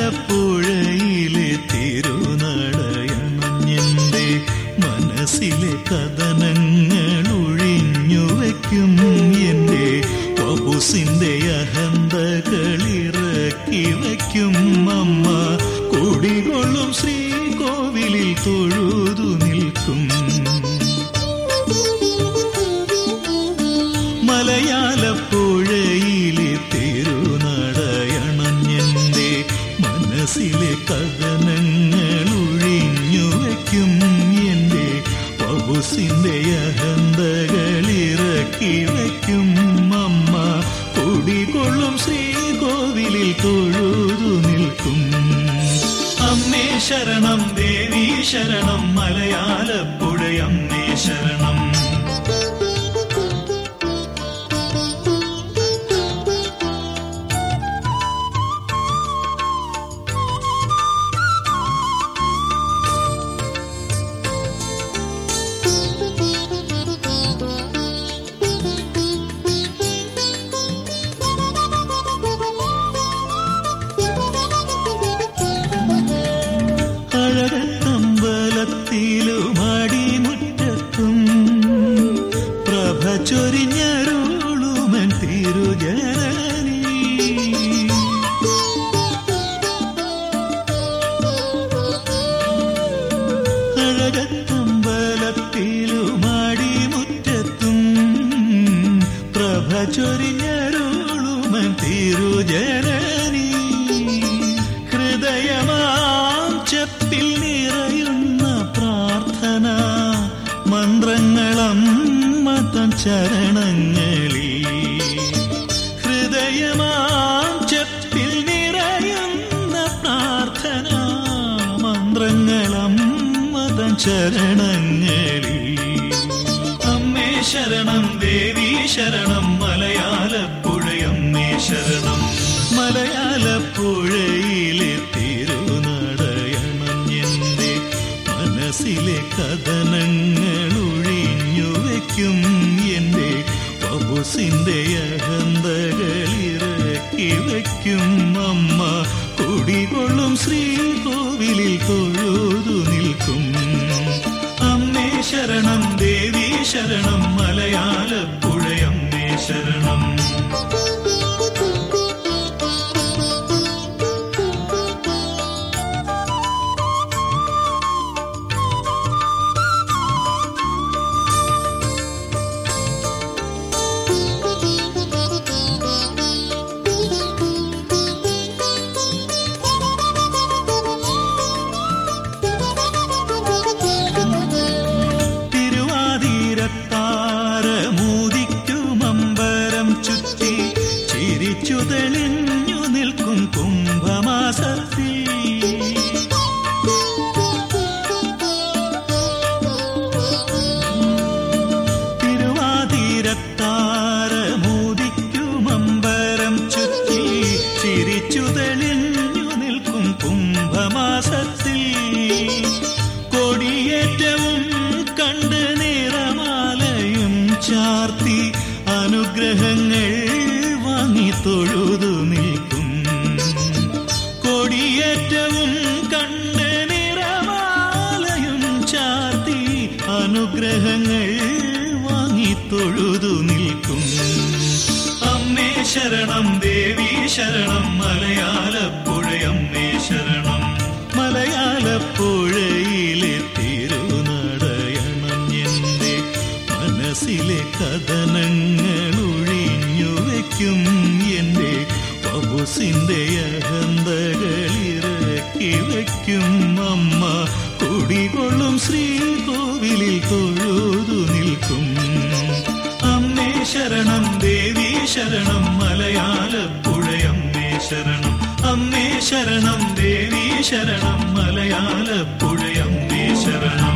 മലയാലപ്പുഴയിലെ തിരുനടയണഞ്ഞെന്റെ മനസ്സിലെ കഥനങ്ങൾ ഒഴിഞ്ഞു വയ്ക്കും എന്റെ വപുസിന്റെ അഹന്തകളിറക്കി വയ്ക്കും അമ്മ കുടികൊള്ളും ശ്രീകോവിലിൽ തൊഴുതു നിൽക്കും മലയാലപ്പുഴയിലെ തിരുനടയണഞ്ഞെന്റെ മനസ്സിലെ കഥനങ്ങൾ ഒഴിഞ്ഞു വയ്ക്കും എന്റെ വപുസിന്റെ അഹന്തകളിറക്കി വയ്ക്കും അമ്മ കുടികൊള്ളും ശ്രീകോവിലിൽ തൊഴുതു നിൽക്കും അമ്മേ ശരണം ദേവി ശരണം മലയാലപ്പുഴയമ്മേ ശരണം അഴകത്തമ്പലത്തിലും അടിമുറ്റത്തും പ്രഭ ചൊരിഞ്ഞരുളുമൻ തിരുജനനി അഴകത്തമ്പലത്തിലും അടിമുറ്റത്തും പ്രഭ ചൊരിഞ്ഞരുളുമൻ തിരുജനനി ഹൃദയമാം ചെപ്പിൽ നിറയുന്ന പ്രാർത്ഥന മന്ത്രങ്ങളും മതം ചരണങ്ങളിൽ ഹൃദയമാം ചെപ്പിൽ നിറയുന്ന പ്രാർത്ഥന മന്ത്രങ്ങളും മതം ചരണങ്ങളിൽ അമ്മേ ശരണം ദേവി ശരണം മലയാലപ്പുഴയമ്മേ ശരണം മലയാലപ്പുഴയിലെ തിരുനടയണം എന്റെ മനസ്സിലെ കഥനങ്ങൾ ഒഴിഞ്ഞു വയ്ക്കും എന്റെ പബുസിന്റെ അഹന്തകളിറക്കി വയ്ക്കും അമ്മ കുടികൊള്ളും ശ്രീകോവിലിൽ തൊഴുതു നിൽക്കും അമ്മേ ശരണം ദേവി ശരണം മലയാലപ്പുഴയമ്മേ ശരണം തിരുവാതിരത്താരമൂതിക്കുമമ്പരം ചുറ്റി ചിരിച്ചു തെളിഞ്ഞു നിൽക്കും കുംഭമാസത്തിൽ തിരുവാതിരത്താരമൂതിക്കുമമ്പരം ചുറ്റി ചിരിച്ചു തെളിഞ്ഞു നിൽക്കും കുംഭമാസത്തിൽ കൊടിയേറ്റവും കണ്ട് നിറമാലയും ചാർത്തി അനുഗ്രഹങ്ങൾ വാങ്ങി തൊഴുതു നിൽക്കും കൊടിയേറ്റവും കണ്ട് നിറമാലയും ചാർത്തി അനുഗ്രഹങ്ങൾ വാങ്ങി തൊഴുതു നിൽക്കും അമ്മേ ശരണം ദേവി ശരണം മലയാലപ്പുഴയമ്മേ ശരണം മലയാലപ്പുഴയിലെ തിരുനടയണം എന്റെ മനസ്സിലെ കഥനങ്ങൾ ഒഴിഞ്ഞു വയ്ക്കും എന്റെ പബുസിന്റെ അഹന്തകളിറക്കി വയ്ക്കും അമ്മ കുടികൊള്ളും ശ്രീകോവിലിൽ തൊഴുതു നിൽക്കും അമ്മേ ശരണം ദേവി ശരണം മലയാലപ്പുഴയമ്മേ ശരണം അമ്മേ ശരണം ദേവി ശരണം മലയാലപ്പുഴയമ്മേ ശരണം